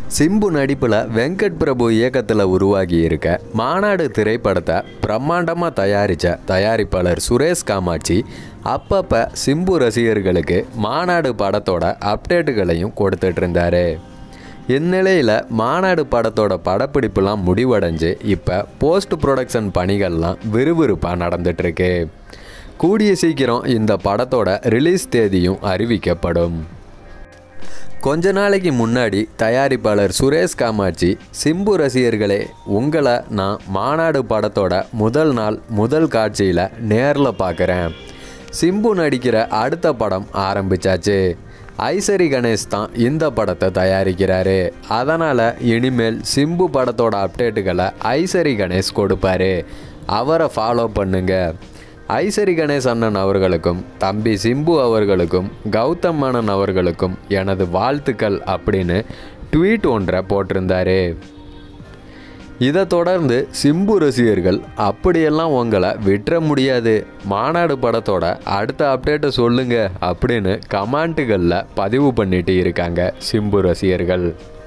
சிம்பு நடிப்பில் வெங்கட் பிரபு இயக்கத்தில் உருவாகி இருக்க மாநாடு திரைப்படத்தை பிரம்மாண்டமாக தயாரித்த தயாரிப்பாளர் சுரேஷ் காமாட்சி அப்பப்போ சிம்பு ரசிகர்களுக்கு மாநாடு படத்தோட அப்டேட்டுகளையும் கொடுத்துட்டு இருந்தாரு இந்நிலையில் மாநாடு படத்தோட படப்பிடிப்புலாம் முடிவடைஞ்சு இப்போ போஸ்ட் ப்ரொடக்ஷன் பணிகள்லாம் விறுவிறுப்பாக நடந்துட்டுருக்கு கூடிய சீக்கிரம் இந்த படத்தோட ரிலீஸ் தேதியும் அறிவிக்கப்படும் கொஞ்ச நாளைக்கு முன்னாடி தயாரிப்பாளர் சுரேஷ் காமாட்சி சிம்பு ரசிகர்களே உங்களை நான் மாநாடு படத்தோட முதல் நாள் முதல் காட்சியில் நேரில் பார்க்குறேன் சிம்பு நடிக்கிற அடுத்த படம் ஆரம்பிச்சாச்சு ஐசரி கணேஷ் தான் இந்த படத்தை தயாரிக்கிறாரு அதனால் இனிமேல் சிம்பு படத்தோட அப்டேட்டுகளை ஐசரி கணேஷ் கொடுப்பாரு அவரை ஃபாலோ பண்ணுங்க ஐசரி கணேஷ் அண்ணன் அவர்களுக்கும் தம்பி சிம்பு அவர்களுக்கும் கௌதம் மேனன் அவர்களுக்கும் எனது வாழ்த்துக்கள் அப்படின்னு ட்வீட் ஒன்றை போட்டிருந்தாரு இதை தொடர்ந்து சிம்பு ரசிகர்கள் அப்படியெல்லாம் உங்களை விட்டுற முடியாது மாநாடு படத்தோட அடுத்த அப்டேட்டை சொல்லுங்க அப்படின்னு கமெண்ட்டுகளில் பதிவு பண்ணிட்டு இருக்காங்க சிம்பு ரசிகர்கள்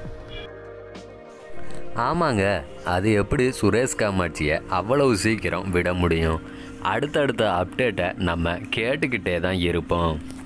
ஆமாங்க அது எப்படி சுரேஷ் காமாட்சியை அவ்வளவு சீக்கிரம் விட முடியும் அடுத்தடுத்த அப்டேட்டை நம்ம கேட்டுக்கிட்டே தான் இருப்போம்